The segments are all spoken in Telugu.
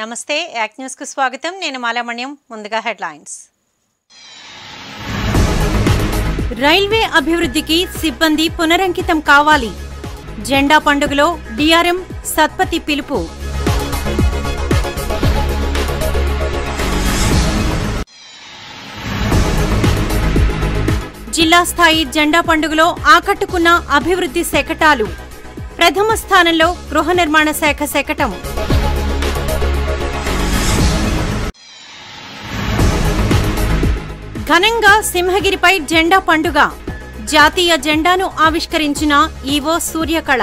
నమస్తే యాక్ న్యూస్కు స్వాగతం నేను మాలామణ్యం ముందుగా హెడ్లైన్స్ రైల్వే అభివృద్ధికి సిబ్బంది పునరంకితం కావాలి జెండా పండుగలో డిఆర్ఎం సత్పతి పిలుపు జిల్లా స్థాయి జెండా పండుగలో ఆకట్టుకున్న అభివృద్ధి శకటాలు ప్రథమ స్థానంలో గృహ నిర్మాణ శాఖ శకటం ఘనంగా సింహగిరిపై జెండా పండుగ జాతీయ జెండాను ఆవిష్కరించిన EO Suryakala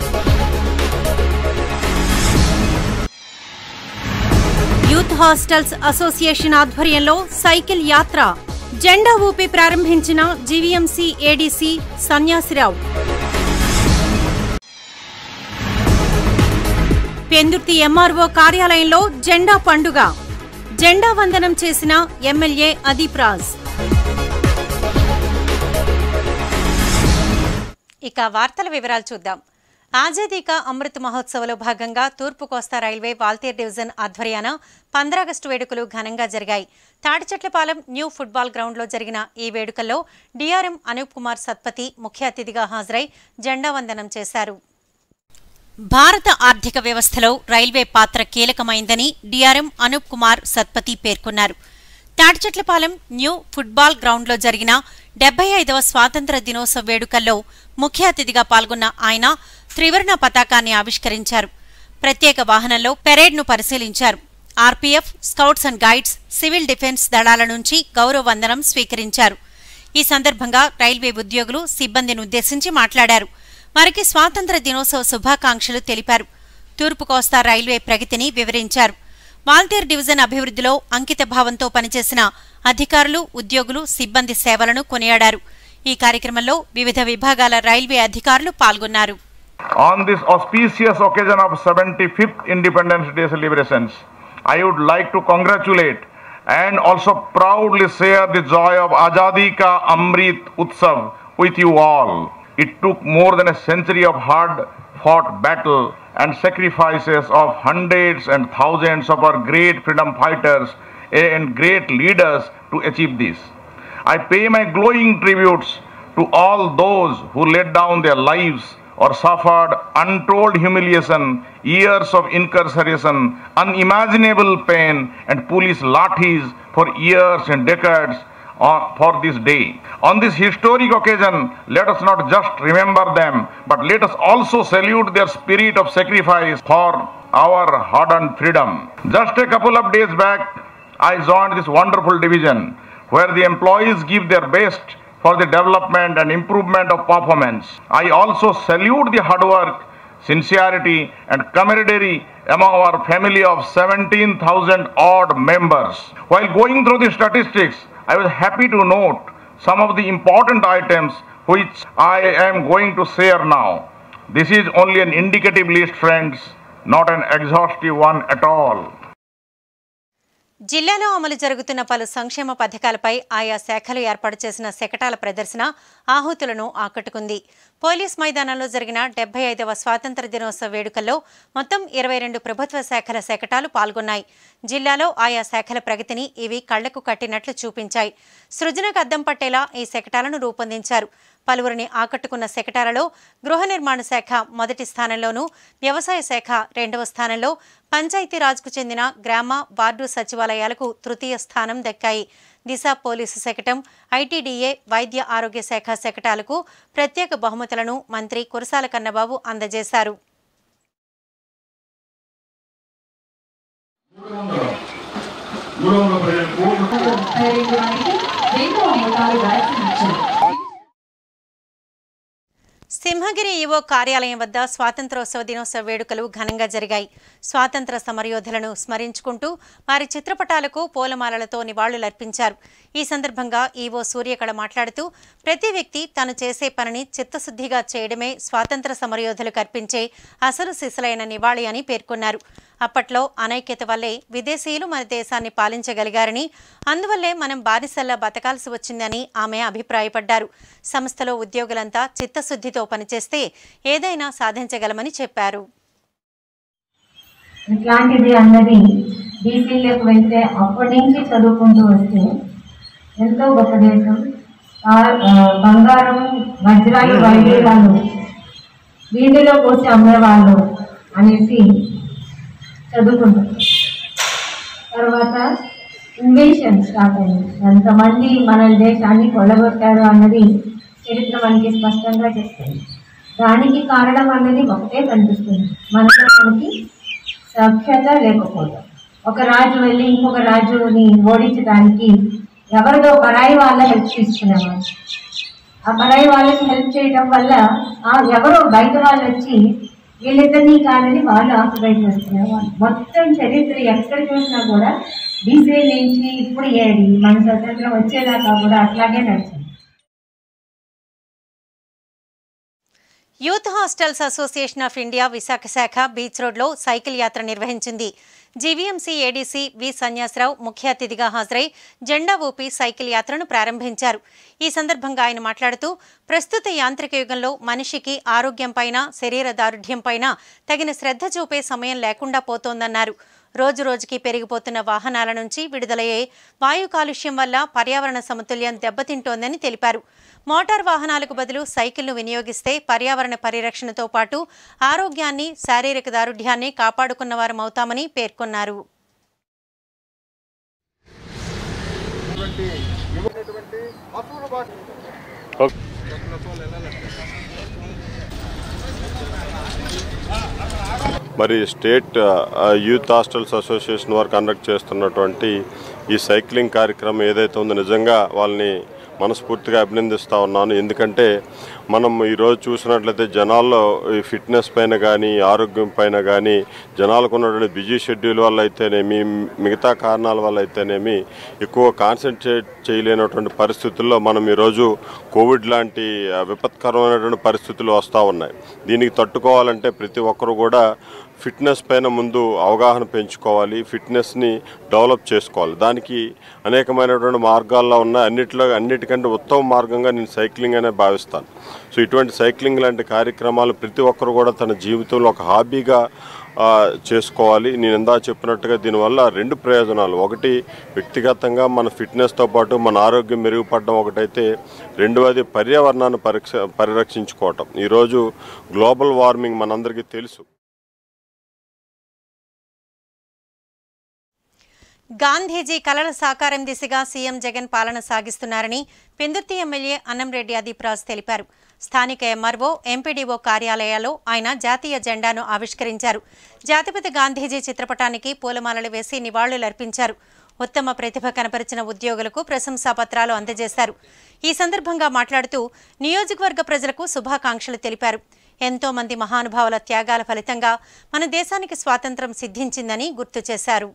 youth hostels association ఆధ్వర్యంలో సైకిల్ యాత్ర జెండా ఊపి ప్రారంభించిన GVMC ADC Sanyasirao Pendurthi MRO కార్యాలయంలో జెండా పండుగ జెండా వందనం చేసిన ఎమ్మెల్యే అదీప్ రాజ్ ఇక వార్తల వివరాలు చూద్దాం ఆజాదీ కా అమృత్ మహోత్సవ్లో భాగంగా తూర్పు కోస్తా రైల్వే వాల్తేర్ డివిజన్ ఆధ్వర్యాన పంద్రాగస్టు వేడుకలు ఘనంగా జరిగాయి తాడిచెట్లపాలెం న్యూ ఫుట్బాల్ గ్రౌండ్లో జరిగిన ఈ వేడుకల్లో డిఆర్ఎం అనూప్ కుమార్ సత్పతి ముఖ్య అతిథిగా హాజరై జెండా వందనం చేశారు భారత ఆర్థిక వ్యవస్థలో రైల్వే పాత్ర కీలకమైందని డీఆర్ఎం అనూప్ కుమార్ సత్పతి పేర్కొన్నారు తాడిచెట్లపాలెం న్యూ ఫుట్బాల్ గ్రౌండ్లో జరిగిన డెబ్బై ఐదవ స్వాతంత్ర దినోత్సవ వేడుకల్లో ముఖ్య అతిథిగా పాల్గొన్న ఆయన త్రివర్ణ పతాకాన్ని ఆవిష్కరించారు ప్రత్యేక వాహనంలో పెరేడ్ను పరిశీలించారు RPF scouts and guides civil defence దళాల నుంచి గౌరవ వందనం స్వీకరించారు ఈ సందర్భంగా రైల్వే ఉద్యోగులు సిబ్బందిని ఉద్దేశించి మాట్లాడారు వారికి స్వాతంత్ర దినోత్సవ శుభాకాంక్షలు తెలిపారు తూర్పు కోస్తా రైల్వే ప్రగతిని వివరించారు వాల్తేర్ డివిజన్ అభివృద్ధిలో అంకిత భావంతో పనిచేసిన అధికారులు ఉద్యోగులు సిబ్బంది సేవలను కొనియాడారు ఈ కార్యక్రమంలో వివిధ విభాగాల రైల్వే అధికారులు పాల్గొన్నారు On this auspicious occasion of 75th Independence Day celebrations, I would like to congratulate and also proudly share the joy of Azadi Ka Amrit Utsav with you all. It took more than a century of hard fought battle and sacrifices of hundreds and thousands of our great freedom fighters and great leaders to achieve this. I pay my glowing tributes to all those who laid down their lives or suffered untold humiliation, years of incarceration, unimaginable pain, and police lathis for years and decades on, for this day. On this historic occasion, let us not just remember them, but let us also salute their spirit of sacrifice for our hard-earned freedom. Just a couple of days back, I joined this wonderful division where the employees give their best for the development and improvement of performance. I also salute the hard work, sincerity, and camaraderie among our family of 17,000 odd members. While going through the statistics, I was happy to note some of the important items which I am going to share now. This is only an indicative list, friends, not an exhaustive one at all. జిల్లాలో అమలు జరుగుతున్న పలు సంక్షేమ పథకాలపై ఆయా శాఖలు ఏర్పాటు చేసిన శకటాల ప్రదర్శన ఆహుతులను ఆకట్టుకుంది పోలీస్ మైదానంలో జరిగిన డెబ్బై ఐదవ స్వాతంత్ర దినోత్సవ వేడుకల్లో మొత్తం ఇరవై రెండు ప్రభుత్వ శాఖల శకటాలు పాల్గొన్నాయి జిల్లాలో ఆయా శాఖల ప్రగతిని ఇవి కళ్లకు కట్టినట్లు చూపించాయి సృజనకు అద్దం పట్టేలా ఈ శకటాలను రూపొందించారు పలువురిని ఆకట్టుకున్న శకటాలలో గృహ నిర్మాణ శాఖ మొదటి స్థానంలోనూ వ్యవసాయ శాఖ రెండవ స్థానంలో పంచాయతీరాజ్కు చెందిన గ్రామ వార్డు సచివాలయాలకు తృతీయ స్థానం దక్కాయి దిశ పోలీసు శకటం ఐటీడీఏ వైద్య ఆరోగ్య శాఖ శకటాలకు ప్రత్యేక బహుమతులను మంత్రి కురసాల కన్నబాబు అందజేశారు మూడు వందల పదిహేను కోట్లు ముప్పై రెండు మందికి రెండు అమృతాలు వ్యాక్సిన్ ఇచ్చారు సింహగిరి ఈవో కార్యాలయం వద్ద స్వాతంత్రోత్సవ దినోత్సవ వేడుకలు ఘనంగా జరిగాయి స్వాతంత్ర సమరయోధులను స్మరించుకుంటూ వారి చిత్రపటాలకు పూలమాలలతో నివాళులర్పించారు ఈ సందర్భంగా ఈవో సూర్యకళ మాట్లాడుతూ ప్రతి వ్యక్తి తాను చేసే పనిని చిత్తశుద్ధిగా చేయడమే స్వాతంత్ర సమరయోధులకు అర్పించే అసలు సిసలైన నివాళి అని పేర్కొన్నారు అప్పట్లో అనైక్యత వల్లే విదేశీయులు మన దేశాన్ని పాలించగలిగారని అందువల్లే మనం బానిసల్లా బతకాల్సి వచ్చిందని ఆమె అభిప్రాయపడ్డారు సంస్థలో ఉద్యోగులంతా చిత్తశుద్ధితో పనిచేస్తే ఏదైనా సాధించగలమని చెప్పారు ఇట్లాంటిది అన్నది బీసీలకు వెళ్తే అప్పటి నుంచి చదువుకుంటూ వస్తే ఎంతో గొప్ప దేశం ఆ- ఆ, బంగారం వజ్రాలు వైద్యాలు వీధిలో పోసి అమ్మేవాళ్ళు అనేసి చదువుకుంటారు తర్వాత ఇన్వేషన్ స్టార్ట్ అయింది ఎంతమంది మన దేశాన్ని కొల్లగొట్టారు అన్నది చరిత్ర మనకి స్పష్టంగా చెప్తుంది దానికి కారణం అన్నది ఒకటే కనిపిస్తుంది మనలో మనకి సఖ్యత లేకపోవడం ఒక రాజు వెళ్ళి ఇంకొక రాజుని ఓడించడానికి ఎవరిదో పరాయి వాళ్ళ హెల్ప్ తీసుకునేవారు ఆ పరాయి వాళ్ళకి హెల్ప్ చేయడం వల్ల ఆ ఎవరో బయట వాళ్ళు వచ్చి వీళ్ళిద్దరినీ కాదని వాళ్ళు ఆక్యుపై చేస్తున్నారు మొత్తం చరిత్ర ఎక్కడ చూసినా కూడా బీసీ నుంచి ఇప్పుడు ఏది మన స్వతంత్రం వచ్చేదాకా కూడా అట్లాగే నడిచింది youth hostels association of India Visakha శాఖ బీచ్ రోడ్లో సైకిల్ యాత్ర నిర్వహించింది జీవీఎంసీ ఏడీసీ వి సన్యాసరావు ముఖ్య అతిథిగా హాజరై జెండా ఊపి సైకిల్ యాత్రను ప్రారంభించారు ఈ సందర్భంగా ఆయన మాట్లాడుతూ ప్రస్తుత యాంత్రిక యుగంలో మనిషికి ఆరోగ్యంపైన శరీర దారుఢ్యంపైన తగిన శ్రద్ధ చూపే సమయం లేకుండా పోతోందన్నారు రోజు రోజుకి పెరిగిపోతున్న వాహనాల నుంచి విడుదలయ్యే వాయు కాలుష్యం వల్ల పర్యావరణ సమతుల్యం దెబ్బతింటోందని తెలిపారు మోటార్ వాహనాలకు బదులు సైకిల్ను వినియోగిస్తే పర్యావరణ పరిరక్షణతో పాటు ఆరోగ్యాన్ని శారీరక దారుఢ్యాన్ని కాపాడుకున్న వారమవుతామని పేర్కొన్నారు మరి స్టేట్ ఆ, యూత్ హాస్టల్స్ అసోసియేషన్ వారు కండక్ట్ చేస్తున్నటువంటి ఈ సైక్లింగ్ కార్యక్రమం ఏదైతే ఉందో నిజంగా వాళ్ళని మనస్ఫూర్తిగా అభినందిస్తూ ఉన్నాను ఎందుకంటే మనం ఈరోజు చూసినట్లయితే జనాల్లో ఈ ఫిట్నెస్ పైన కానీ ఆరోగ్యం పైన కానీ జనాలకు ఉన్నటువంటి బిజీ షెడ్యూల్ వల్ల అయితేనేమి మిగతా కారణాల వల్ల అయితేనేమి ఎక్కువ కాన్సన్ట్రేట్ చేయలేనటువంటి పరిస్థితుల్లో మనం ఈరోజు కోవిడ్ లాంటి ఆ, విపత్కరమైనటువంటి పరిస్థితులు వస్తూ ఉన్నాయి దీనికి తట్టుకోవాలంటే ప్రతి ఒక్కరు కూడా ఫిట్నెస్ పైన ముందు అవగాహన పెంచుకోవాలి ఫిట్నెస్ని డెవలప్ చేసుకోవాలి దానికి అనేకమైనటువంటి మార్గాల్లో ఉన్న అన్నిటిలో అన్నిటికంటే ఉత్తమ మార్గంగా నేను సైక్లింగ్ అనే భావిస్తాను సో ఇటువంటి సైక్లింగ్ లాంటి కార్యక్రమాలు ప్రతి ఒక్కరు కూడా తన జీవితంలో ఒక హాబీగా ఆ, చేసుకోవాలి నేను ఇందా చెప్పినట్టుగా దీనివల్ల రెండు ప్రయోజనాలు ఒకటి వ్యక్తిగతంగా మన ఫిట్నెస్తో పాటు మన ఆరోగ్యం మెరుగుపడడం ఒకటైతే రెండవది పర్యావరణాన్ని పరీక్ష పరిరక్షించుకోవటం ఈరోజు గ్లోబల్ వార్మింగ్ మనందరికీ తెలుసు గాంధీజీ కలల సాకారం దిశగా సీఎం జగన్ పాలన సాగిస్తున్నారని పెందుర్తి ఎమ్మెల్యే అన్నంరెడ్డి అదీప్రాజ్ తెలిపారు స్థానిక ఎంఆర్ఓ ఎంపీడీఓ కార్యాలయాల్లో ఆయన జాతీయ జెండాను ఆవిష్కరించారు జాతిపిత గాంధీజీ చిత్రపటానికి పూలమాలలు వేసి నివాళులర్పించారు ఉత్తమ ప్రతిభ కనపరిచిన ఉద్యోగులకు ప్రశంసా పత్రాలు అందజేశారు ఈ సందర్భంగా మాట్లాడుతూ నియోజకవర్గ ప్రజలకు శుభాకాంక్షలు తెలిపారు ఎంతో మంది మహానుభావుల త్యాగాల ఫలితంగా మన దేశానికి స్వాతంత్ర్యం సిద్ధించిందని గుర్తు చేశారు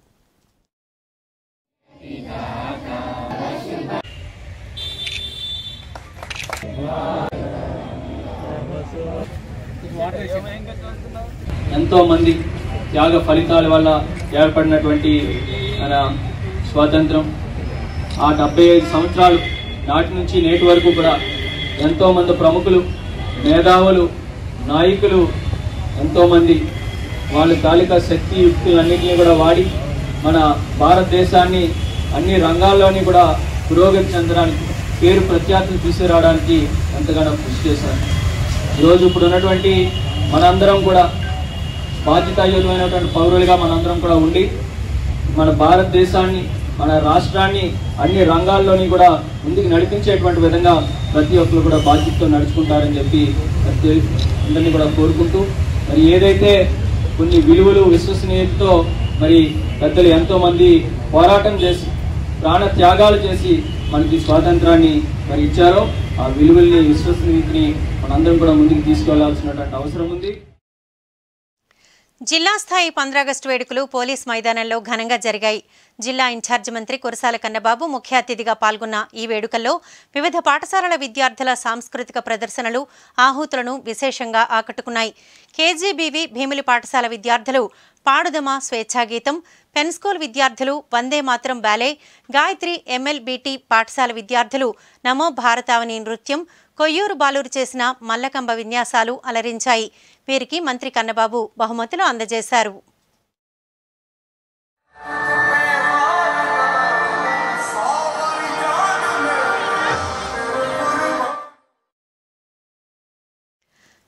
ఎంతో మంది త్యాగ ఫలితాల వల్ల ఏర్పడినటువంటి మన స్వాతంత్రం ఆ డెబ్బై ఐదు సంవత్సరాలు నాటి నుంచి నేటి వరకు కూడా ఎంతో మంది ప్రముఖులు మేధావులు నాయకులు ఎంతో మంది వాళ్ళ తాలూకా శక్తి యుక్తులన్నింటినీ కూడా వాడి మన భారతదేశాన్ని అన్ని రంగాల్లోని కూడా పురోగతి చెందడానికి పేరు ప్రఖ్యాతులు తీసుకురావడానికి ఎంతగానో కృషి చేశారు ఈరోజు ఇప్పుడు ఉన్నటువంటి మనందరం కూడా బాధ్యతాయుతమైనటువంటి పౌరులుగా మనందరం కూడా ఉండి మన భారతదేశాన్ని మన రాష్ట్రాన్ని అన్ని రంగాల్లోని కూడా ముందుకు నడిపించేటువంటి విధంగా ప్రతి ఒక్కరు కూడా బాధ్యతతో నడుచుకుంటారని చెప్పి ప్రతి అందరినీ కూడా కోరుకుంటూ మరి ఏదైతే కొన్ని విలువలు విశ్వసనీయతతో మరి పెద్దలు ఎంతో మంది పోరాటం చేసి ప్రాణ త్యాగాలు చేసి మనకి స్వాతంత్రాన్ని మరి ఇచ్చారో ఆ విలువల్ని విశ్వసనీయతని మనందరం కూడా ముందుకు తీసుకెళ్లాల్సినటువంటి అవసరం ఉంది జిల్లా స్థాయి పంద్రాగస్టు వేడుకలు పోలీస్ మైదానంలో ఘనంగా జరిగాయి జిల్లా ఇన్ఛార్జ్ మంత్రి కురసాల కన్నబాబు ముఖ్య అతిథిగా పాల్గొన్న ఈ వేడుకల్లో వివిధ పాఠశాలల విద్యార్థుల సాంస్కృతిక ప్రదర్శనలు ఆహూతులను విశేషంగా ఆకట్టుకున్నాయి కేజీబీవి భీమిలి పాఠశాల విద్యార్థులు పాడుదమ స్వేచ్ఛాగీతం పెన్ స్కూల్ విద్యార్థులు వందే మాత్రం బ్యాలే గాయత్రి ఎంఎల్బీటీ పాఠశాల విద్యార్థులు నమో భారతావని నృత్యం కొయ్యూరు బాలూరు చేసిన మల్లకంబ విన్యాసాలు అలరించాయి వీరికి మంత్రి కన్నబాబు బహుమతులు అందజేశారు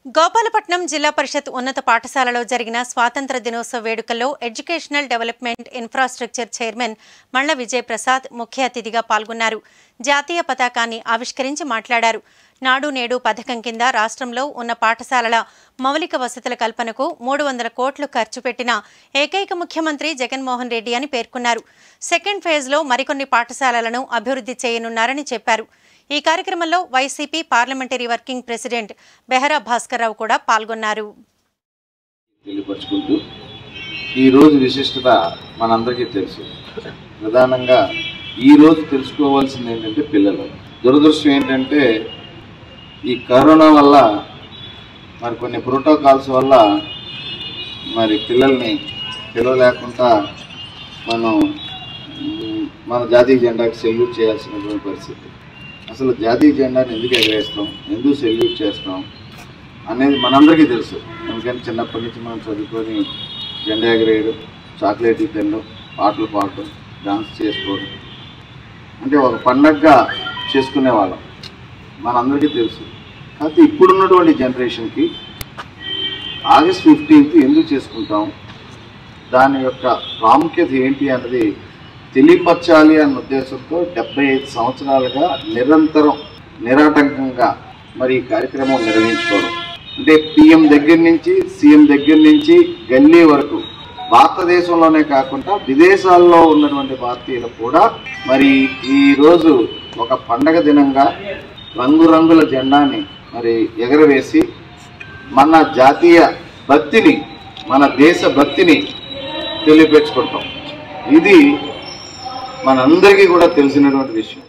గోపాలపట్నం జిల్లా పరిషత్ ఉన్నత పాఠశాలలో జరిగిన స్వాతంత్ర దినోత్సవ వేడుకల్లో ఎడ్యుకేషనల్ డెవలప్మెంట్ ఇన్ఫ్రాస్ట్రక్చర్ చైర్మన్ మళ్ల విజయ్ ప్రసాద్ ముఖ్య అతిథిగా పాల్గొన్నారు జాతీయ పతాకాన్ని ఆవిష్కరించి మాట్లాడారు నాడు నేడు పథకం కింద రాష్ట్రంలో ఉన్న పాఠశాలల మౌలిక వసతుల కల్పనకు మూడు వందల కోట్లు ఖర్చు పెట్టిన ఏకైక ముఖ్యమంత్రి జగన్మోహన్ రెడ్డి అని పేర్కొన్నారు సెకండ్ ఫేజ్లో మరికొన్ని పాఠశాలలను అభివృద్ధి చేయనున్నారని చెప్పారు ఈ కార్యక్రమంలో YCP parliamentary working president Behara Bhaskarrao కూడా పాల్గొన్నారు తెలియపరుచుకుంటూ ఈరోజు విశిష్టత మనందరికీ తెలుసు ప్రధానంగా ఈరోజు తెలుసుకోవాల్సింది ఏంటంటే పిల్లలు దురదృష్టం ఏంటంటే ఈ కరోనా వల్ల మరి కొన్ని ప్రోటోకాల్స్ వల్ల మరి పిల్లల్ని పిలవలేకుండా మనం మ్, మన జాతీయ జెండాకి సెల్యూట్ చేయాల్సినటువంటి పరిస్థితి అసలు జాతీయ జెండాని ఎందుకు ఎగరేస్తాం ఎందుకు సెల్యూట్ చేస్తాం అనేది మనందరికీ తెలుసు ఎందుకంటే చిన్నప్పటి నుంచి మనం చదువుకొని జెండా ఎగరేయడం చాక్లెట్లు తినడం పాటలు పాడటం డాన్స్ చేసుకోవడం అంటే ఒక పండగగా చేసుకునేవాళ్ళం మనందరికీ తెలుసు కాకపోతే ఇప్పుడున్నటువంటి జనరేషన్కి ఆగస్ట్ ఫిఫ్టీన్త్ ఎందుకు చేసుకుంటాం దాని యొక్క ప్రాముఖ్యత ఏంటి అన్నది తెలియపరచాలి అన్న ఉద్దేశంతో డెబ్బై ఐదు సంవత్సరాలుగా నిరంతరం నిరాటంకంగా మరి ఈ కార్యక్రమం నిర్వహించుకోవడం అంటే పిఎం దగ్గర నుంచి సీఎం దగ్గర నుంచి గల్లీ వరకు భారతదేశంలోనే కాకుండా విదేశాల్లో ఉన్నటువంటి భారతీయులు కూడా మరి ఈ రోజు ఒక పండగ దినంగా రంగురంగుల జెండాని మరి ఎగరవేసి మన జాతీయ భక్తిని మన దేశ భక్తిని తెలియపెట్టుకుంటాం ఇది మనందరికీ కూడా తెలిసినటువంటి విషయం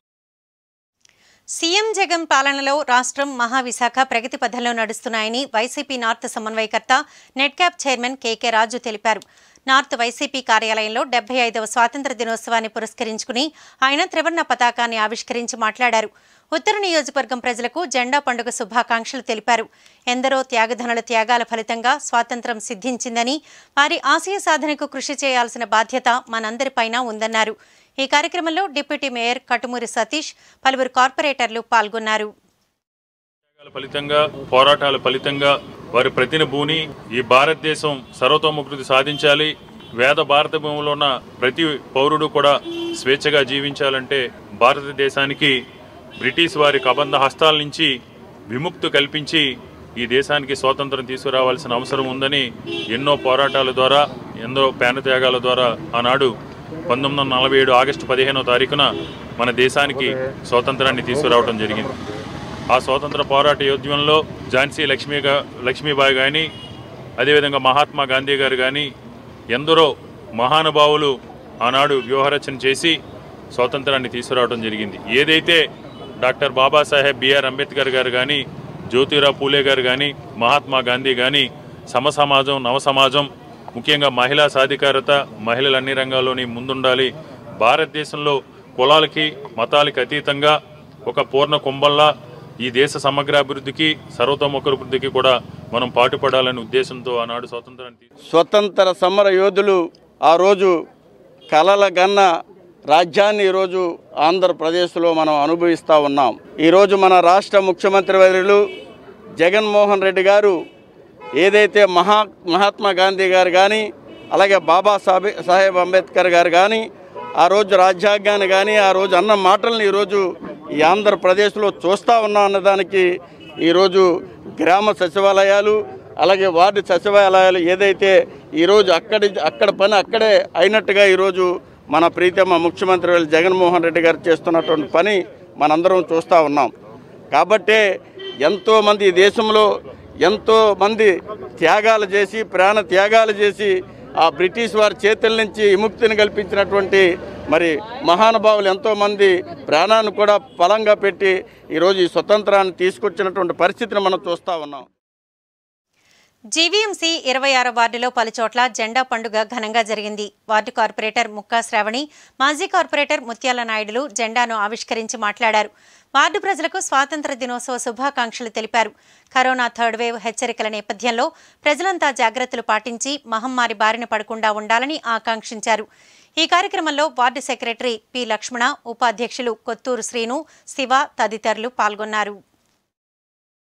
సీఎం జగన్ పాలనలో రాష్ట్రం మహావిశాఖ ప్రగతి పథంలో నడుస్తున్నాయని వైసీపీ నార్త్ సమన్వయకర్త నెట్క్యాప్ చైర్మన్ కేకే రాజు తెలిపారు నార్త్ వైసీపీ కార్యాలయంలో డెబ్బై ఐదవ స్వాతంత్ర దినోత్సవాన్ని పురస్కరించుకుని ఆయన త్రివర్ణ పతాకాన్ని ఆవిష్కరించి మాట్లాడారు ఉత్తర నియోజకవర్గం ప్రజలకు జెండా పండుగ శుభాకాంక్షలు తెలిపారు ఎందరో త్యాగధనుల త్యాగాల ఫలితంగా స్వాతంత్రం సిద్ధించిందని వారి ఆశయ సాధనకు కృషి చేయాల్సిన బాధ్యత మనందరిపైన ఉందన్నారు ఈ కార్యక్రమంలో డిప్యూటీ మేయర్ కటుమూరి సతీష్ పలువురు కార్పొరేటర్లు పాల్గొన్నారు త్యాగాల ఫలితంగా పోరాటాల ఫలితంగా వారి ప్రతినిభూని ఈ భారతదేశం సర్వతోముఖృతి సాధించాలి వేద భారత భూమిలో ఉన్న ప్రతి పౌరుడు కూడా స్వేచ్ఛగా జీవించాలంటే భారతదేశానికి బ్రిటిష్ వారి కబంధ హస్తాల నుంచి విముక్తి కల్పించి ఈ దేశానికి స్వాతంత్రం తీసుకురావాల్సిన అవసరం ఉందని ఎన్నో పోరాటాల ద్వారా ఎన్నో త్యాగాల ద్వారా ఆనాడు పంతొమ్మిది వందల నలభై ఏడు ఆగస్టు పదిహేనో తారీఖున మన దేశానికి స్వాతంత్రాన్ని తీసుకురావడం జరిగింది ఆ స్వాతంత్ర పోరాట యోద్యంలో ఝాన్సీ లక్ష్మీ గా- లక్ష్మీబాయి కానీ అదేవిధంగా మహాత్మా గాంధీ గారు కానీ ఎందరో మహానుభావులు ఆనాడు వ్యూహరచన చేసి స్వాతంత్రాన్ని తీసుకురావడం జరిగింది ఏదైతే డాక్టర్ బాబాసాహెబ్ బిఆర్ అంబేద్కర్ గారు కానీ జ్యోతిరావు పూలే గారు కానీ మహాత్మా గాంధీ కానీ సమసమాజం నవసమాజం ముఖ్యంగా మహిళా సాధికారత మహిళలు అన్ని రంగాల్లోని ముందుండాలి భారతదేశంలో కులాలకి మతాలకి అతీతంగా ఒక పూర్ణ కుంభంలా ఈ దేశ సమగ్రాభివృద్ధికి సర్వతోముఖాభివృద్ధికి కూడా మనం పాటుపడాలనే ఉద్దేశంతో ఆనాడు స్వాతంత్రాన్ని తీ- స్వతంత్ర సమర యోధులు ఆ రోజు కలల గన్న రాజ్యాన్ని ఈరోజు ఆంధ్రప్రదేశ్లో మనం అనుభవిస్తూ ఉన్నాం ఈరోజు మన రాష్ట్ర ముఖ్యమంత్రి వర్యులు జగన్మోహన్ రెడ్డి గారు ఏదైతే మహా మహాత్మా గాంధీ గారు కానీ అలాగే బాబా సాహెబ్ సాహెబ్ అంబేద్కర్ గారు కానీ ఆ రోజు రాజ్యాంగాన్ని కానీ ఆ రోజు అన్న మాటల్ని ఈరోజు ఈ ఆంధ్రప్రదేశ్లో చూస్తూ ఉన్నాం అన్నదానికి ఈరోజు గ్రామ సచివాలయాలు అలాగే వార్డు సచివాలయాలు ఏదైతే ఈరోజు అక్కడి అక్కడ పని అక్కడే అయినట్టుగా ఈరోజు మన ప్రీతమ ముఖ్యమంత్రి వర్యులు జగన్మోహన్ రెడ్డి గారు చేస్తున్నటువంటి పని మనందరం చూస్తూ ఉన్నాం కాబట్టే ఎంతోమంది ఈ దేశంలో ఎంతో మంది త్యాగాలు చేసి ప్రాణ త్యాగాలు చేసి ఆ బ్రిటిష్ వారి చేతుల నుంచి విముక్తిని కల్పించినటువంటి మరి మహానుభావులు ఎంతోమంది ప్రాణాన్ని కూడా బలంగా పెట్టి ఈరోజు ఈ స్వతంత్రాన్ని తీసుకొచ్చినటువంటి పరిస్థితిని మనం చూస్తూ ఉన్నాం జీవీఎంసీ ఇరవై ఆరో వార్డులో పలుచోట్ల జెండా పండుగ ఘనంగా జరిగింది వార్డు కార్పొరేటర్ ముక్కా శ్రావణి మాజీ కార్పొరేటర్ ముత్యాల నాయుడులు జెండాను ఆవిష్కరించి మాట్లాడారు వార్డు ప్రజలకు స్వాతంత్ర దినోత్సవ శుభాకాంక్షలు తెలిపారు కరోనా థర్డ్ వేవ్ హెచ్చరికల నేపథ్యంలో ప్రజలంతా జాగ్రత్తలు పాటించి మహమ్మారి బారిన పడకుండా ఉండాలని ఆకాంక్షించారు ఈ కార్యక్రమంలో వార్డు సెక్రటరీ పి లక్ష్మణ ఉపాధ్యక్షులు కొత్తూరు శ్రీను శివ తదితరులు పాల్గొన్నారు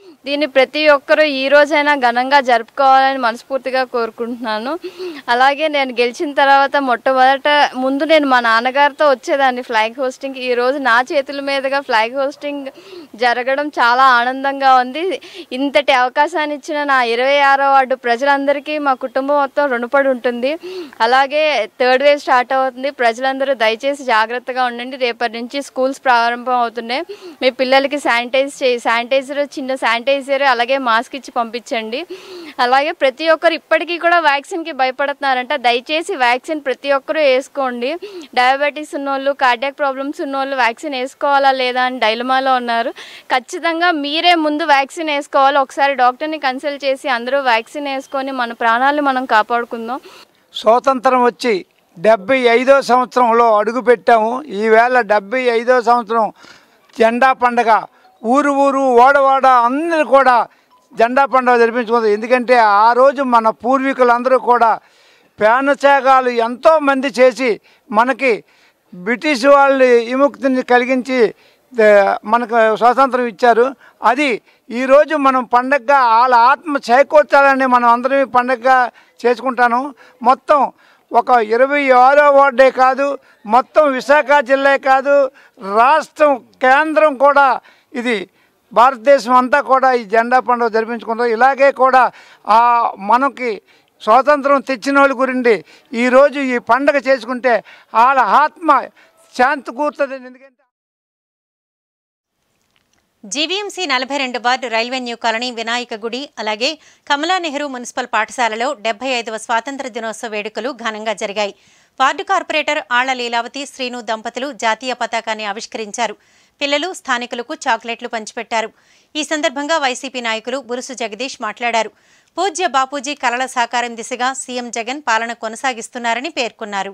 దీన్ని ప్రతి ఒక్కరూ ఈ రోజైనా ఘనంగా జరుపుకోవాలని మనస్ఫూర్తిగా కోరుకుంటున్నాను అలాగే నేను గెలిచిన తర్వాత మొట్టమొదట ముందు నేను మా నాన్నగారితో వచ్చేదాన్ని ఫ్లాగ్ హోస్టింగ్ ఈ రోజు నా చేతుల మీదుగా ఫ్లాగ్ హోస్టింగ్ జరగడం చాలా ఆనందంగా ఉంది ఇంతటి అవకాశాన్ని ఇచ్చిన నా ఇరవై ఆరో వార్డు ప్రజలందరికీ మా కుటుంబం మొత్తం రుణపడి ఉంటుంది అలాగే థర్డ్ వేవ్ స్టార్ట్ అవుతుంది ప్రజలందరూ దయచేసి జాగ్రత్తగా ఉండండి రేపటి నుంచి స్కూల్స్ ప్రారంభం అవుతున్నాయి మీ పిల్లలకి శానిటైజ్ చే శానిటైజర్ చిన్న శానిటైజర్ అలాగే మాస్క్ ఇచ్చి పంపించండి అలాగే ప్రతి ఒక్కరు ఇప్పటికీ కూడా వ్యాక్సిన్కి భయపడుతున్నారంట దయచేసి వ్యాక్సిన్ ప్రతి ఒక్కరూ వేసుకోండి డయాబెటీస్ ఉన్నోళ్ళు కార్డియాక్ ప్రాబ్లమ్స్ ఉన్నోళ్ళు వ్యాక్సిన్ వేసుకోవాలా లేదా అని డైలమాలో ఉన్నారు ఖచ్చితంగా మీరే ముందు వ్యాక్సిన్ వేసుకోవాలి ఒకసారి డాక్టర్ని కన్సల్ట్ చేసి అందరూ వ్యాక్సిన్ వేసుకొని మన ప్రాణాలను మనం కాపాడుకుందాం స్వాతంత్రం వచ్చి డెబ్బై ఐదో సంవత్సరంలో అడుగుపెట్టాము ఈవేళ డెబ్బై ఐదో సంవత్సరం జెండా పండగ ఊరు ఊరు ఓడవాడ అందరూ కూడా జెండా పండుగ జరిపించుకుంది ఎందుకంటే ఆ రోజు మన పూర్వీకులందరూ కూడా పేనత్యాగాలు ఎంతోమంది చేసి మనకి బ్రిటిష్ వాళ్ళు విముక్తిని కలిగించి ద- మనకు స్వాతంత్రం ఇచ్చారు అది ఈరోజు మనం పండగగా వాళ్ళ ఆత్మ చేకూర్చాలని మనం అందరం పండగగా చేసుకుంటాను మొత్తం ఒక ఇరవై ఆరో వార్డే కాదు మొత్తం విశాఖ జిల్లా కాదు రాష్ట్రం కేంద్రం కూడా ఇది భారతదేశం అంతా కూడా ఈ జెండా పండుగ జరిపించుకుంటాం ఇలాగే కూడా ఆ మనకి స్వాతంత్రం తెచ్చిన వాళ్ళ గురించి ఈరోజు ఈ పండగ చేసుకుంటే వాళ్ళ ఆత్మ శాంతి కూర్తుంది ఎందుకంటే జీవీఎంసీ నలభై రెండు ward railway new colony Vinayaka గుడి అలాగే కమలా నెహ్రూ మున్సిపల్ పాఠశాలలో డెబ్బై ఐదవ స్వాతంత్ర దినోత్సవ వేడుకలు ఘనంగా జరిగాయి వార్డు కార్పొరేటర్ ఆళ్ల లీలావతి శ్రీను దంపతులు జాతీయ పతాకాన్ని ఆవిష్కరించారు పిల్లలు స్థానికులకు చాక్లెట్లు పంచిపెట్టారు ఈ సందర్భంగా వైసీపీ నాయకులు బురుసు జగదీష్ మాట్లాడారు పూజ్య బాపూజీ కలల సాకారం దిశగా సీఎం జగన్ పాలన కొనసాగిస్తున్నారని పేర్కొన్నారు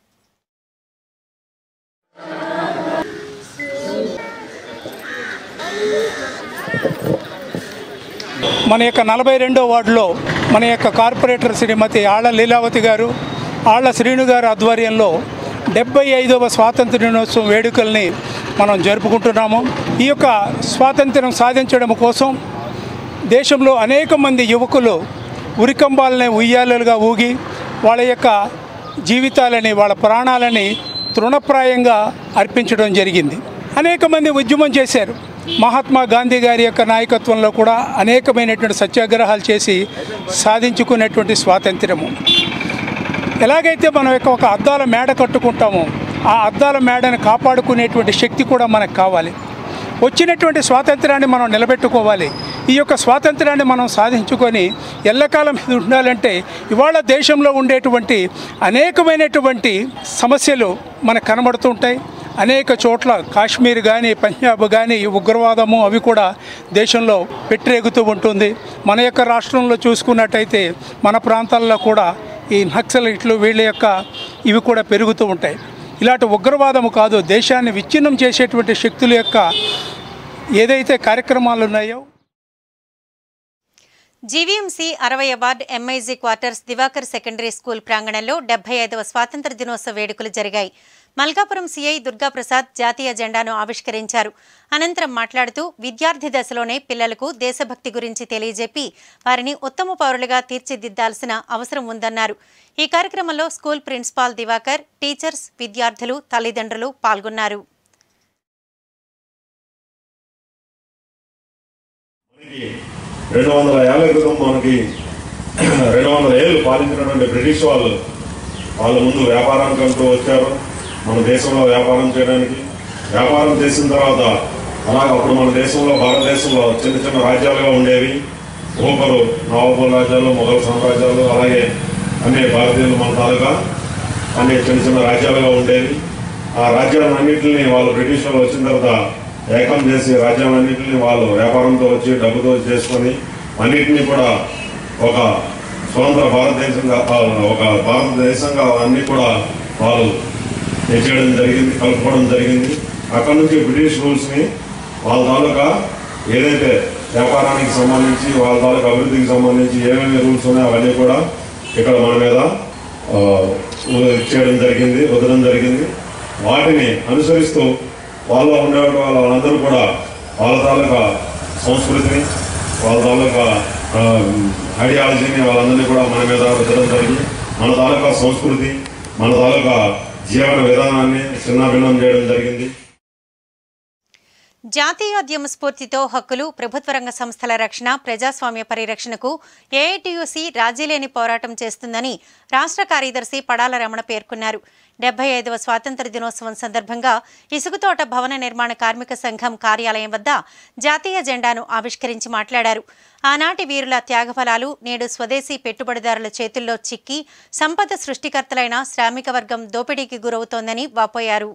మన యొక్క నలభై రెండో వార్డులో మన యొక్క కార్పొరేటర్ శ్రీమతి ఆళ్ల లీలావతి గారు ఆళ్ల శ్రీను గారు ఆధ్వర్యంలో డెబ్బై ఐదవ స్వాతంత్ర దినోత్సవం వేడుకల్ని మనం జరుపుకుంటున్నాము ఈ యొక్క స్వాతంత్ర్యం సాధించడం కోసం దేశంలో అనేక మంది యువకులు ఉరికంబాలని ఉయ్యాలలుగా ఊగి వాళ్ళ యొక్క జీవితాలని వాళ్ళ ప్రాణాలని తృణప్రాయంగా అర్పించడం జరిగింది అనేక మంది ఉద్యమం చేశారు మహాత్మా గాంధీ గారి యొక్క నాయకత్వంలో కూడా అనేకమైనటువంటి సత్యాగ్రహాలు చేసి సాధించుకున్నటువంటి స్వాతంత్ర్యము ఎలాగైతే మనం యొక్క ఒక అద్దాల మేడ కట్టుకుంటామో ఆ అద్దాల మేడను కాపాడుకునేటువంటి శక్తి కూడా మనకు కావాలి వచ్చినటువంటి స్వాతంత్రాన్ని మనం నిలబెట్టుకోవాలి ఈ యొక్క స్వాతంత్రాన్ని మనం సాధించుకొని ఎల్లకాలం ఇది ఉండాలంటే ఇవాళ దేశంలో ఉండేటువంటి అనేకమైనటువంటి సమస్యలు మనకు కనబడుతుంటాయి అనేక చోట్ల కాశ్మీర్ కానీ పంజాబ్ కానీ ఉగ్రవాదము అవి కూడా దేశంలో పెట్టిరేగుతూ ఉంటుంది మన యొక్క రాష్ట్రంలో చూసుకున్నట్టయితే మన ప్రాంతాల్లో కూడా ఈ నక్సలైట్లు వీళ్ళ యొక్క ఇవి కూడా పెరుగుతూ ఉంటాయి ఇలాంటి ఉగ్రవాదము కాదు దేశాన్ని విచ్ఛిన్నం చేసేటువంటి శక్తుల యొక్క ఏదైతే కార్యక్రమాలు ఉన్నాయో జీవీఎంసీ అరవై ward MIG quarters Diwakar secondary school ప్రాంగణంలో డెబ్బై ఐదవ స్వాతంత్ర దినోత్సవ వేడుకలు జరిగాయి మల్కాపురం సీఐ దుర్గాప్రసాద్ జాతీయ జెండాను ఆవిష్కరించారు అనంతరం మాట్లాడుతూ విద్యార్థి దశలోనే పిల్లలకు దేశభక్తి గురించి తెలియజెప్పి వారిని ఉత్తమ పౌరులుగా తీర్చిదిద్దాల్సిన అవసరం ఉందన్నారు ఈ కార్యక్రమంలో స్కూల్ ప్రిన్సిపాల్ దివాకర్ టీచర్స్ విద్యార్థులు తల్లిదండ్రులు పాల్గొన్నారు రెండు వందల ఏళ్ళ క్రితం మనకి రెండు వందల ఏళ్ళు పాలించినటువంటి బ్రిటిష్ వాళ్ళు వాళ్ళ ముందు వ్యాపారానికి అంటూ వచ్చారు మన దేశంలో వ్యాపారం చేయడానికి వ్యాపారం చేసిన తర్వాత అలాగే అప్పుడు మన దేశంలో భారతదేశంలో చిన్న చిన్న రాజ్యాలుగా ఉండేవి ఒక్కొక్కరు నవాబుల రాజ్యాలు మొఘల్ సామ్రాజ్యాలు అలాగే అన్ని భారతీయులు మన తాలూకా అన్ని చిన్న చిన్న రాజ్యాలుగా ఉండేవి ఆ రాజ్యాలన్నింటినీ వాళ్ళు బ్రిటిష్ వాళ్ళు వచ్చిన తర్వాత ఏకం చేసి రాజ్యాలన్నింటినీ వాళ్ళు వ్యాపారంతో వచ్చి డబ్బుతో చేసుకొని అన్నింటినీ కూడా ఒక స్వతంత్ర భారతదేశంగా ఆ, ఒక భారతదేశంగా అన్ని కూడా వాళ్ళు చేయడం జరిగింది కలుపుకోవడం జరిగింది అక్కడ నుంచి బ్రిటిష్ రూల్స్ని వాళ్ళ తాలూకా ఏదైతే వ్యాపారానికి సంబంధించి వాళ్ళ తాలూకా అభివృద్ధికి సంబంధించి ఏమేమి రూల్స్ ఉన్నాయో అవన్నీ కూడా ఇక్కడ మన మీద ఆ, చేయడం జరిగింది వదలడం జరిగింది వాటిని అనుసరిస్తూ వాళ్ళలో ఉండే వాళ్ళందరూ కూడా వాళ్ళ తాలూకా సంస్కృతిని వాళ్ళ తాలూకా ఆ, ఐడియాలజీని వాళ్ళందరినీ కూడా మన మీద రుద్దడం జరిగింది మన తాలూకా సంస్కృతి మన తాలూకా జీవన విధానాన్ని చిన్నాభిన్నం చేయడం జరిగింది జాతీయోద్యమ స్ఫూర్తితో హక్కులు ప్రభుత్వ రంగ సంస్థల రక్షణ ప్రజాస్వామ్య పరిరక్షణకు ఏఐటియుసి రాజీలేని పోరాటం చేస్తుందని రాష్ట్ర కార్యదర్శి పడాల రమణ పేర్కొన్నారు డెబ్బై ఐదవ స్వాతంత్ర దినోత్సవం సందర్భంగా ఇసుగుతోట భవన నిర్మాణ కార్మిక సంఘం కార్యాలయం వద్ద జాతీయ జెండాను ఆవిష్కరించి మాట్లాడారు ఆనాటి వీరుల త్యాగఫలాలు నేడు స్వదేశీ పెట్టుబడిదారుల చేతుల్లో చిక్కి సంపద సృష్టికర్తలైన శ్రామిక వర్గం దోపిడీకి గురవుతోందని వాపోయారు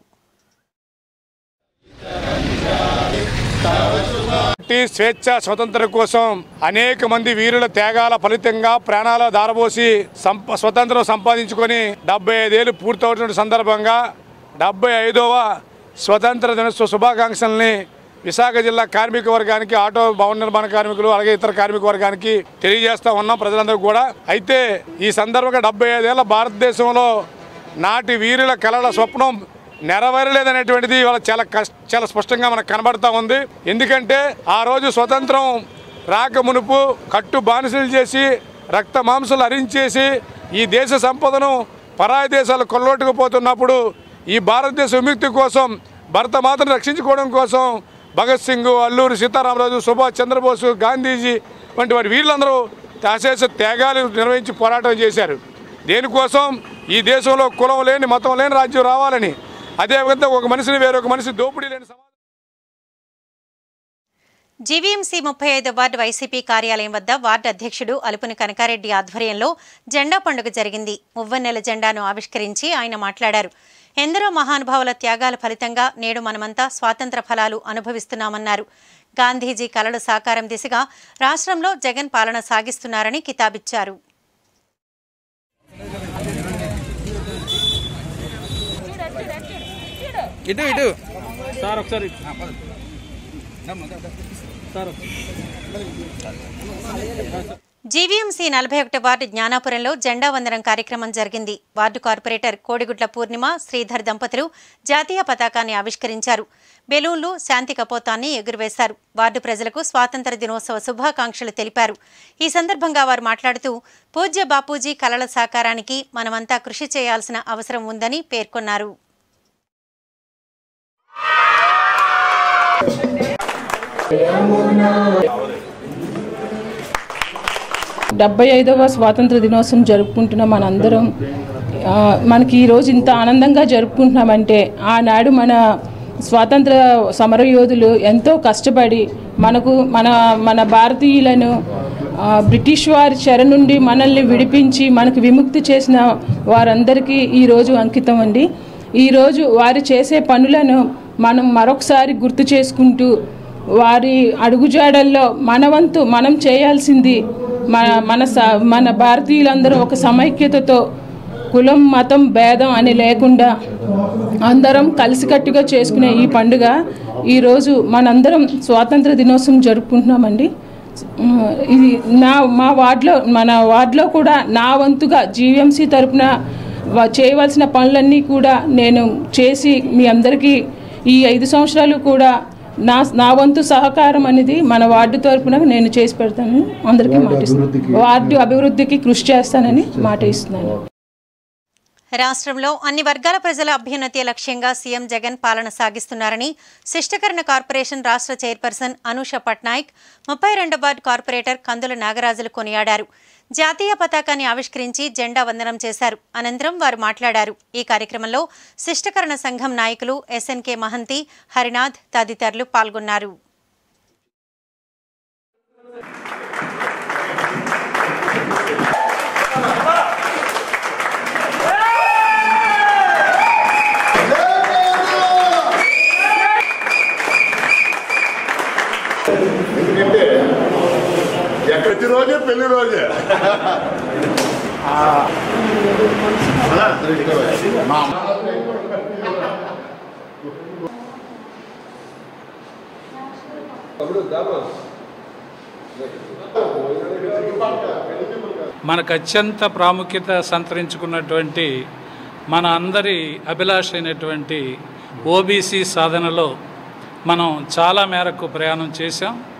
పార్టీ స్వేచ్ఛ స్వతంత్రం కోసం అనేక మంది వీరుల త్యాగాల ఫలితంగా ప్రాణాల దారబోసి సంప స్వతంత్రం సంపాదించుకొని డెబ్బై ఐదేళ్లు పూర్తవుతున్న సందర్భంగా డెబ్బై ఐదవ స్వతంత్ర దినోత్సవ శుభాకాంక్షల్ని విశాఖ జిల్లా కార్మిక వర్గానికి ఆటో భవన నిర్మాణ కార్మికులు అలాగే ఇతర కార్మిక వర్గానికి తెలియజేస్తా ఉన్నాం ప్రజలందరూ కూడా అయితే ఈ సందర్భంగా డెబ్బై ఐదేళ్ల భారతదేశంలో నాటి వీరుల కలల స్వప్నం నెరవేరలేదనేటువంటిది ఇవాళ చాలా కష్ట చాలా స్పష్టంగా మనకు కనబడతా ఉంది ఎందుకంటే ఆ రోజు స్వతంత్రం రాక మునుపు కట్టు బానిసలు చేసి రక్త మాంసాలు అరించేసి ఈ దేశ సంపదను పరాయి దేశాలు కొల్లొట్టుకుపోతున్నప్పుడు ఈ భారతదేశ విముక్తి కోసం భరత మాతను రక్షించుకోవడం కోసం భగత్ సింగ్ అల్లూరి సీతారామరాజు సుభాష్ చంద్రబోసు గాంధీజీ వంటి వారి వీళ్ళందరూ అశేష త్యాగాలు నిర్వహించి పోరాటం చేశారు దేనికోసం ఈ దేశంలో కులం లేని మతం లేని రాజ్యం రావాలని అదేవిధంగా ఒక మనిషిని వేరొక మనిషి దోపిడీ లేని సమాజం జీవీఎంసీ ముప్పై ఐదు వార్డు వైసీపీ కార్యాలయం వద్ద వార్డు అధ్యక్షుడు అలుపుని కనకారెడ్డి ఆధ్వర్యంలో జెండా పండుగ జరిగింది మువ్వన్నెల జెండాను ఆవిష్కరించి ఆయన మాట్లాడారు ఎందరో మహానుభావుల త్యాగాల ఫలితంగా నేడు మనమంతా స్వాతంత్ర ఫలాలు అనుభవిస్తున్నామన్నారు గాంధీజీ కలలు సాకారం దిశగా రాష్ట్రంలో జగన్ పాలన సాగిస్తున్నారని కితాబిచ్చారు ఇటు ఇటు సార్ ఒకసారి సార్ జీవీఎంసీ నలభై ఒకటి వార్డు జ్ఞానాపురంలో జెండా వందనం కార్యక్రమం జరిగింది వార్డు కార్పొరేటర్ కోడిగుడ్ల పూర్ణిమ శ్రీధర్ దంపతులు జాతీయ పతాకాన్ని ఆవిష్కరించారు బెలూన్లు శాంతి కపోతాన్ని ఎగురవేశారు వార్డు ప్రజలకు స్వాతంత్ర దినోత్సవ శుభాకాంక్షలు తెలిపారు ఈ సందర్భంగా వారు మాట్లాడుతూ పూజ్య బాపూజీ కలల సాకారానికి మనమంతా కృషి చేయాల్సిన అవసరం ఉందని పేర్కొన్నారు డెబ్బై ఐదవ స్వాతంత్ర దినోత్సవం జరుపుకుంటున్న మనందరం ఆ, మనకి ఈరోజు ఇంత ఆనందంగా జరుపుకుంటున్నామంటే ఆనాడు మన స్వాతంత్ర సమరయోధులు ఎంతో కష్టపడి మనకు మన మన భారతీయులను ఆ, బ్రిటిష్ వారి చెర నుండి మనల్ని విడిపించి మనకు విముక్తి చేసిన వారందరికీ ఈరోజు అంకితం అండి ఈరోజు వారు చేసే పనులను మనం మరొకసారి గుర్తు చేసుకుంటూ వారి అడుగుజాడల్లో మన వంతు మనం చేయాల్సింది మన మన స- మన భారతీయులందరూ ఒక సమైక్యతతో కులం మతం భేదం అని లేకుండా అందరం కలిసికట్టుగా చేసుకునే ఈ పండుగ ఈరోజు మనందరం స్వాతంత్ర దినోత్సవం జరుపుకుంటున్నామండి ఉమ్, ఇది నా మా వార్డులో మన వార్డులో కూడా నా వంతుగా జీవీఎంసీ తరపున వ- చేయవలసిన పనులన్నీ కూడా నేను చేసి మీ అందరికీ ఈ ఐదు సంవత్సరాలు కూడా నా నా వంతు సహకారం అనేది మన వార్డు తరపున నేను చేసి పెడతాను అందరికీ మాటిస్తున్నాను వార్డు అభివృద్ధికి కృషి చేస్తానని మాట ఇస్తున్నాను రాష్ట్రంలో అన్ని వర్గాల ప్రజల అభ్యున్నతి లక్ష్యంగా సీఎం జగన్ పాలన సాగిస్తున్నారని శిష్టకరణ కార్పొరేషన్ రాష్ట్ర చైర్పర్సన్ అనూష పట్నాయక్ ముప్పై రెండో వార్డు కార్పొరేటర్ కందుల నాగరాజులు కొనియాడారు జాతీయ పతాకాన్ని ఆవిష్కరించి జెండా వందనం చేశారు అనంతరం వారు మాట్లాడారు ఈ కార్యక్రమంలో శిష్టకరణ సంఘం నాయకులు ఎస్ఎన్కే మహంతి హరినాథ్ తదితరులు పాల్గొన్నారు ఎందుకంటే ప్రతిరోజే పెళ్లి రోజే మా మనకు అత్యంత ప్రాముఖ్యత సంతరించుకున్నటువంటి మన అందరి అభిలాష అయినటువంటి ఓబీసీ సాధనలో మనం చాలా మేరకు ప్రయాణం చేశాం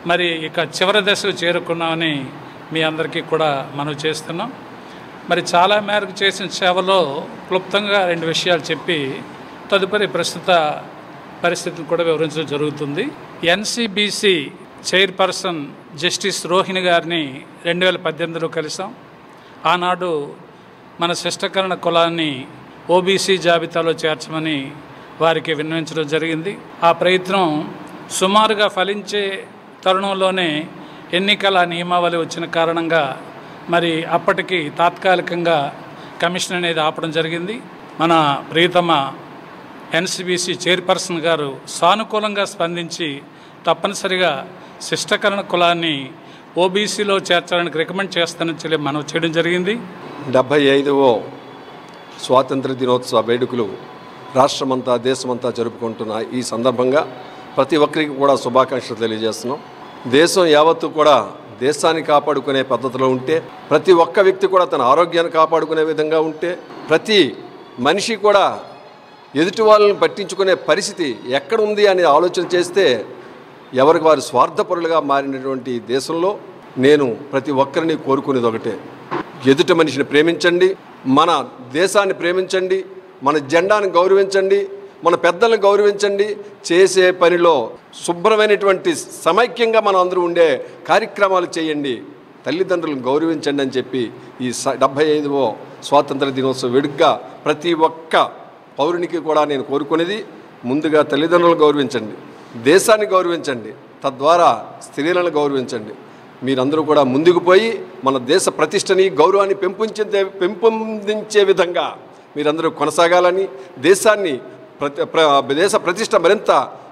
మరి ఇక చివరి దశకు చేరుకున్నామని మీ అందరికీ కూడా మనం చేస్తున్నాం మరి చాలా మేరకు చేసిన సేవలో క్లుప్తంగా రెండు విషయాలు చెప్పి తదుపరి ప్రస్తుత పరిస్థితిని కూడా వివరించడం జరుగుతుంది ఎన్సిబిసి చైర్పర్సన్ జస్టిస్ రోహిణి గారిని రెండు వేల పద్దెనిమిదిలో కలిసాం ఆనాడు మన శిష్టకరణ కులాన్ని ఓబీసీ జాబితాలో చేర్చమని వారికి విన్నవించడం జరిగింది ఆ ప్రయత్నం సుమారుగా ఫలించే తరుణంలోనే ఎన్నికల నియమావళి వచ్చిన కారణంగా మరి అప్పటికి తాత్కాలికంగా కమిషన్ అనేది ఆపడం జరిగింది మన ప్రియతమ ఎన్సిబిసి చైర్పర్సన్ గారు సానుకూలంగా స్పందించి తప్పనిసరిగా శిష్టకరణ కులాన్ని ఓబీసీలో చేర్చడానికి రికమెండ్ చేస్తానని చెప్పి మనం చేయడం జరిగింది డెబ్భై ఐదవ స్వాతంత్ర దినోత్సవ వేడుకలు రాష్ట్రమంతా దేశమంతా జరుపుకుంటున్న ఈ సందర్భంగా ప్రతి ఒక్కరికి కూడా శుభాకాంక్షలు తెలియజేస్తున్నాం దేశం యావత్తు కూడా దేశాన్ని కాపాడుకునే పద్ధతిలో ఉంటే ప్రతి ఒక్క వ్యక్తి కూడా తన ఆరోగ్యాన్ని కాపాడుకునే విధంగా ఉంటే ప్రతి మనిషి కూడా ఎదుటి వాళ్ళని పట్టించుకునే పరిస్థితి ఎక్కడ ఉంది అని ఆలోచన చేస్తే ఎవరికి వారు స్వార్థపరులుగా మారినటువంటి ఈ దేశంలో నేను ప్రతి ఒక్కరిని కోరుకునేది ఒకటే ఎదుటి మనిషిని ప్రేమించండి మన దేశాన్ని ప్రేమించండి మన జెండాను గౌరవించండి మన పెద్దలను గౌరవించండి చేసే పనిలో శుభ్రమైనటువంటి సమైక్యంగా మనం అందరూ ఉండే కార్యక్రమాలు చేయండి తల్లిదండ్రులను గౌరవించండి అని చెప్పి ఈ స డెబ్భై ఐదవ స్వాతంత్ర దినోత్సవ వేడుకగా ప్రతి ఒక్క పౌరునికి కూడా నేను కోరుకునేది ముందుగా తల్లిదండ్రులను గౌరవించండి దేశాన్ని గౌరవించండి తద్వారా స్త్రీలను గౌరవించండి మీరందరూ కూడా ముందుకు పోయి మన దేశ ప్రతిష్టని గౌరవాన్ని పెంపొంచే పెంపొందించే విధంగా మీరందరూ కొనసాగాలని దేశాన్ని ప్రతి ప్ర- దేశ ప్రతిష్ట మరింత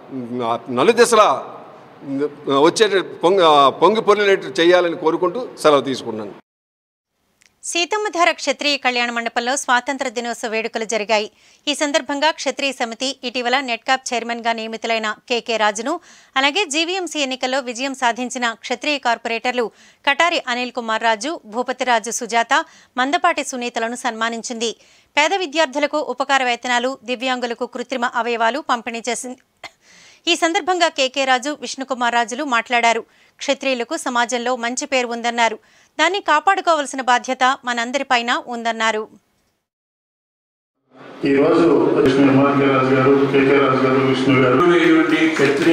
నలుదిశలా వచ్చే పొంగి పొంగి పొర్లినట్టు చేయాలని కోరుకుంటూ సెలవు తీసుకున్నాను సీతమ్మధార క్షత్రియ కళ్యాణ మండపంలో స్వాతంత్ర దినోత్సవ వేడుకలు జరిగాయి ఈ సందర్భంగా క్షత్రియ సమితి ఇటీవల నెట్కాప్ చైర్మన్ గా నియమితులైన కెకే రాజును అలాగే జీవీఎంసీ ఎన్నికల్లో విజయం సాధించిన క్షత్రియ కార్పొరేటర్లు కటారి అనిల్ కుమార్ రాజు భూపతిరాజు సుజాత మందపాటి సునీతలను సన్మానించింది పేద విద్యార్థులకు ఉపకార వేతనాలు దివ్యాంగులకు కృత్రిమ అవయవాలు పంపిణీ చేసింది ఈ సందర్భంగా కేకే రాజు విష్ణుకుమార్ రాజులు మాట్లాడారు క్షత్రియులకు సమాజంలో మంచి పేరు ఉందన్నారు దాన్ని కాపాడుకోవాల్సిన బాధ్యత మనందరిపైన ఉందన్నారు ఈ రోజు విష్ణు నిర్మల్ రాజు గారు కేకే రాజు గారు విష్ణు గారు క్షత్రియ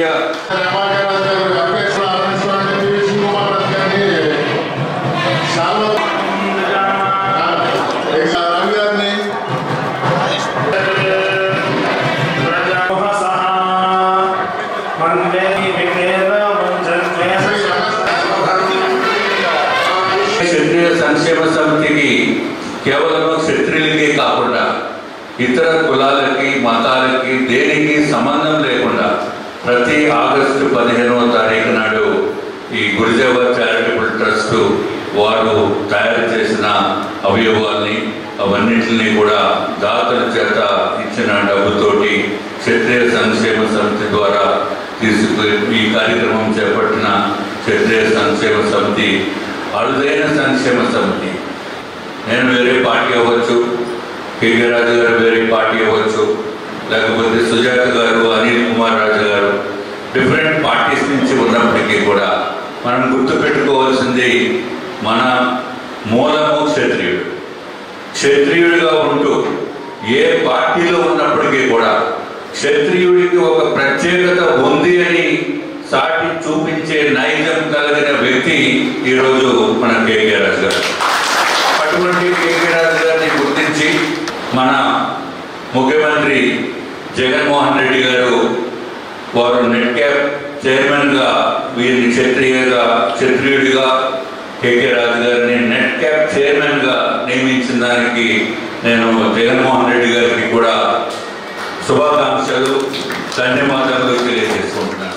క్షత్రియ సంక్షేమ సమితికి కేవలం క్షత్రియులకే కాకుండా ఇతర కులాలకి మతాలకి దేనికి సంబంధం లేకుండా ప్రతి ఆగస్టు పదిహేనవ తారీఖు నాడు ఈ గురుదేవ చారిటబుల్ ట్రస్ట్ వారు తయారు చేసిన అవయవాల్ని అవన్నిటిని కూడా దాతల చేత ఇచ్చిన డబ్బుతోటి క్షత్రియ సంక్షేమ సమితి ద్వారా తీసుకు ఈ కార్యక్రమం చేపట్టిన క్షత్రియ సంక్షేమ సమితి అరుదైన సంక్షేమ సమితి నేను వేరే పార్టీ అవ్వచ్చు కేకే రాజు గారు వేరే పార్టీ అవ్వచ్చు లేకపోతే సుజాత గారు అనిల్ కుమార్ రాజు గారు డిఫరెంట్ పార్టీస్ నుంచి ఉన్నప్పటికీ కూడా మనం గుర్తుపెట్టుకోవాల్సింది మన మూలము క్షత్రియుడు క్షత్రియుడిగా ఉంటూ ఏ పార్టీలో ఉన్నప్పటికీ కూడా క్షత్రియుడికి ఒక ప్రత్యేకత ఉంది అని సాటి చూపించే నైజం కలిగిన వ్యక్తి ఈరోజు మన కేకే రాజు గారు అటువంటి కేకే రాజు గారిని గుర్తించి మన ముఖ్యమంత్రి జగన్మోహన్ రెడ్డి గారు వారు నెట్ క్యాప్ చైర్మన్గా వీరిని క్షత్రియుగా క్షత్రియుడిగా కేకే రాజు గారిని నెట్ క్యాప్ చైర్మన్గా నియమించిన దానికి నేను జగన్మోహన్ రెడ్డి గారికి కూడా శుభాకాంక్షలు ధన్యవాదాలు తెలియజేసుకుంటున్నాను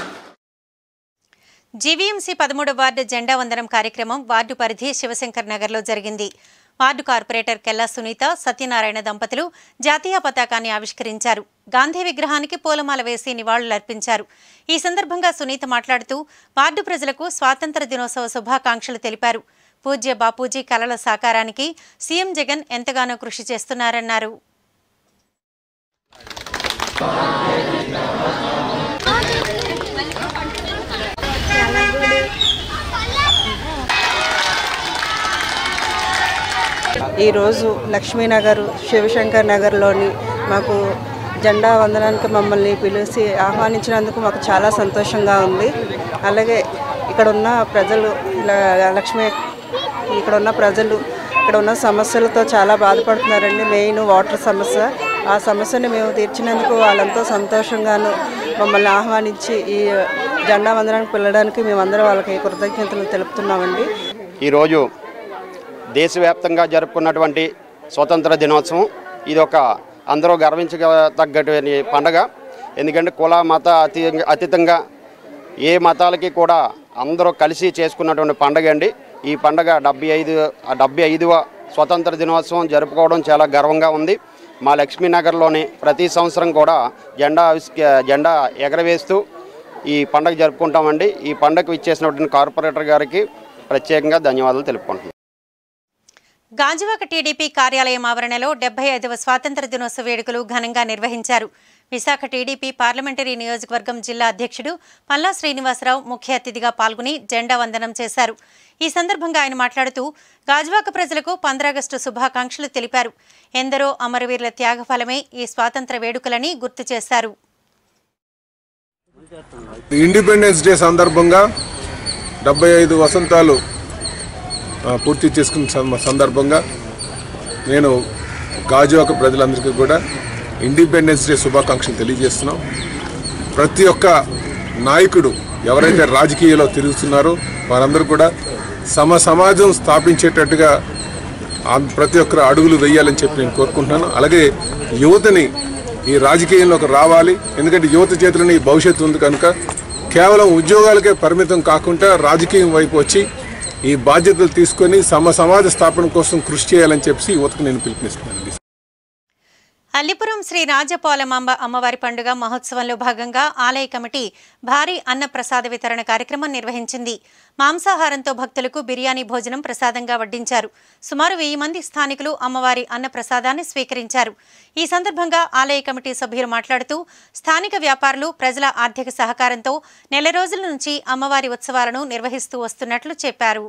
జీవీఎంసీ పదమూడు వార్డు జెండా వందనం కార్యక్రమం వార్డు పరిధి శివశంకర్ నగర్లో జరిగింది వార్డు కార్పొరేటర్ కెల్లా సునీత సత్యనారాయణ దంపతులు జాతీయ పతాకాన్ని ఆవిష్కరించారు గాంధీ విగ్రహానికి పూలమాల వేసి నివాళులర్పించారు ఈ సందర్భంగా సునీత మాట్లాడుతూ వార్డు ప్రజలకు స్వాతంత్ర దినోత్సవ శుభాకాంక్షలు తెలిపారు పూజ్య బాపూజీ కలల సాకారానికి సీఎం జగన్ ఎంతగానో కృషి చేస్తున్నారన్నారు నల్లగూడి ఈరోజు లక్ష్మీనగర్ శివశంకర్ నగర్లోని మాకు జెండా వందనానికి మమ్మల్ని పిలిచి ఆహ్వానించినందుకు మాకు చాలా సంతోషంగా ఉంది అలాగే ఇక్కడ ఉన్న ప్రజలు ల- లక్ష్మీ ఇక్కడ ఉన్న ప్రజలు ఇక్కడ ఉన్న సమస్యలతో చాలా బాధపడుతున్నారండి మెయిన్ వాటర్ సమస్య ఆ సమస్యను మేము తీర్చినందుకు వాళ్ళంతో సంతోషంగాను మమ్మల్ని ఆహ్వానించి ఈ జెండా వందనానికి పిల్లడానికి మేమందరం వాళ్ళకి కృతజ్ఞతలు తెలుపుతున్నామండి ఈరోజు దేశవ్యాప్తంగా జరుపుకున్నటువంటి స్వతంత్ర దినోత్సవం ఇది ఒక అందరూ గర్వించదగ్గటువంటి పండగ ఎందుకంటే కుల మత అతీ అతీతంగా ఏ మతాలకి కూడా అందరూ కలిసి చేసుకున్నటువంటి పండగ అండి ఈ పండగ డెబ్బై ఐదు డెబ్బై ఐదవ స్వతంత్ర దినోత్సవం జరుపుకోవడం చాలా గర్వంగా ఉంది మా లక్ష్మీనగర్లోని ప్రతి సంవత్సరం కూడా జెండా ఆవిష్క- జెండా ఎగరవేస్తూ ఈ పండగ జరుపుకుంటామండి ఈ పండగకు ఇచ్చేసినటువంటి కార్పొరేటర్ గారికి ప్రత్యేకంగా ధన్యవాదాలు తెలుపుకుంటున్నాను గాజువాక టీడీపీ కార్యాలయం ఆవరణలో డెబ్బై ఐదవ స్వాతంత్ర దినోత్సవ వేడుకలు ఘనంగా నిర్వహించారు విశాఖ టీడీపీ పార్లమెంటరీ నియోజకవర్గం జిల్లా అధ్యక్షుడు పల్లా శ్రీనివాసరావు ముఖ్య అతిథిగా పాల్గొని జెండా వందనం చేశారు ఈ సందర్భంగా ఆయన మాట్లాడుతూ గాజువాక ప్రజలకు పంద్రాగస్టు శుభాకాంక్షలు తెలిపారు ఎందరో అమరవీరుల త్యాగఫలమే ఈ స్వాతంత్ర వేడుకలని గుర్తు చేశారు ఇండిపెండెన్స్ డే సందర్భంగా డెబ్బై ఐదు వసంతాలు ఆ, పూర్తి చేసుకున్న సం- సందర్భంగా నేను గాజువాక ప్రజలందరికీ కూడా ఇండిపెండెన్స్ డే శుభాకాంక్షలు తెలియజేస్తున్నాం ప్రతి ఒక్క నాయకుడు ఎవరైతే రాజకీయాల్లో తిరుగుతున్నారో వారందరూ కూడా సమ సమాజం స్థాపించేటట్టుగా ఆ- ప్రతి ఒక్కరు అడుగులు వేయాలని చెప్పి నేను కోరుకుంటున్నాను అలాగే యువతని ఈ రాజకీయంలోకి రావాలి ఎందుకంటే యువత చేతులని ఈ భవిష్యత్తు ఉంది కనుక కేవలం ఉద్యోగాలకే పరిమితం కాకుండా రాజకీయం వైపు వచ్చి ఈ బాధ్యతలు తీసుకొని సమ సమాజ స్థాపన కోసం కృషి చేయాలని చెప్పి యువతకు నేను పిలుపునిస్తున్నాను అల్లిపురం శ్రీ రాజపాలమాంబ అమ్మవారి పండుగ మహోత్సవంలో భాగంగా ఆలయ కమిటీ భారీ అన్న ప్రసాద వితరణ కార్యక్రమం నిర్వహించింది మాంసాహారంతో భక్తులకు బిర్యానీ భోజనం ప్రసాదంగా వడ్డించారు సుమారు వెయ్యి మంది స్థానికులు అమ్మవారి అన్న ప్రసాదాన్ని స్వీకరించారు ఈ సందర్భంగా ఆలయ కమిటీ సభ్యులు మాట్లాడుతూ స్థానిక వ్యాపారులు ప్రజల ఆర్థిక సహకారంతో నెల రోజుల నుంచి అమ్మవారి ఉత్సవాలను నిర్వహిస్తూ వస్తున్నట్లు చెప్పారు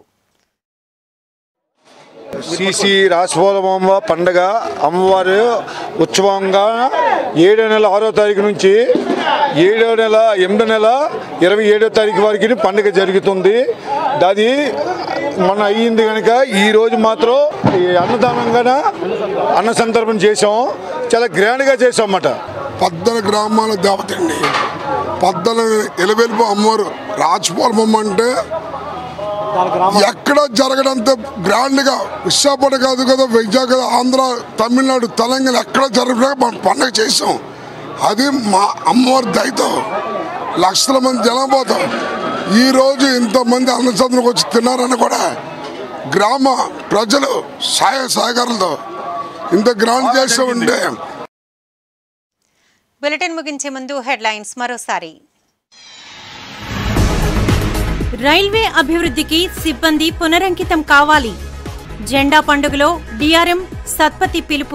శ్రీశ్రీ రాజపోలమాంబ పండగ అమ్మవారి ఉత్సవంగా ఏడో నెల ఆరో తారీఖు నుంచి ఏడో నెల ఎనిమిదో నెల ఇరవై ఏడో తారీఖు వరకు పండుగ జరుగుతుంది అది మొన్న అయ్యింది కనుక ఈ రోజు మాత్రం ఈ అన్నదానంగా అన్న సందర్భం చేసాం చాలా గ్రాండ్గా చేసాం అన్నమాట పద్దల గ్రామాల దేవత అండి పద్దల ఎలవెలుపు అమ్మవారు రాజపోలమ్మ అంటే ఎక్కడ జరగడంత గ్రాండ్ గా విశాఖపట్నం కాదు కదా వైజాగ్ కదా ఆంధ్ర తమిళనాడు తెలంగాణ ఎక్కడ జరగడం మనం పండగ చేసాం అది మా అమ్మవారి దయతో లక్షల మంది జనాభాతో ఈ రోజు ఇంతమంది అన్నచంద్రకు వచ్చి తిన్నారని కూడా గ్రామ ప్రజలు సహాయ సహకారాలతో ఇంత గ్రాండ్ చేస్తూ ఉంటే బులెటిన్ ముగించే ముందు హెడ్లైన్స్ మరోసారి రైల్వే అభివృద్ధికి సిబ్బంది పునరంకితం కావాలి జెండా పండుగలో డిఆర్ఎం సత్పతి పిలుపు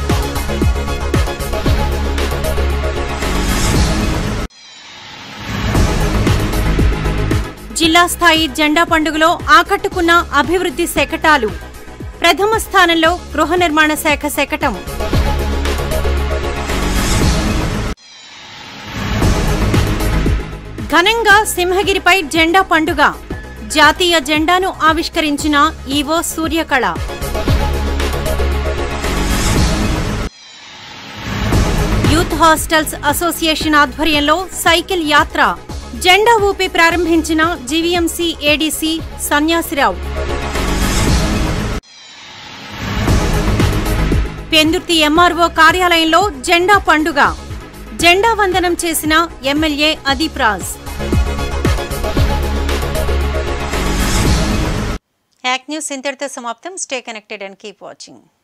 జిల్లా స్థాయి జెండా పండుగలో ఆకట్టుకున్న అభివృద్ధి శకటాలు ప్రథమ స్థానంలో గృహ నిర్మాణ శాఖ శకటం ఘనంగా సింహగిరిపై జెండా పండుగ జాతీయ జెండాను ఆవిష్కరించిన EO Suryakala youth hostels association ఆధ్వర్యంలో సైకిల్ యాత్ర జెండా ఊపి ప్రారంభించిన GVMC ADC Sanyasirao Pendurthi MRO కార్యాలయంలో జెండా పండుగ జెండా వందనం చేసిన ఎమ్మెల్యే అదీప్ రాజ్ యాక్ న్యూస్ ఇంతటితో సమాప్తం stay connected and keep watching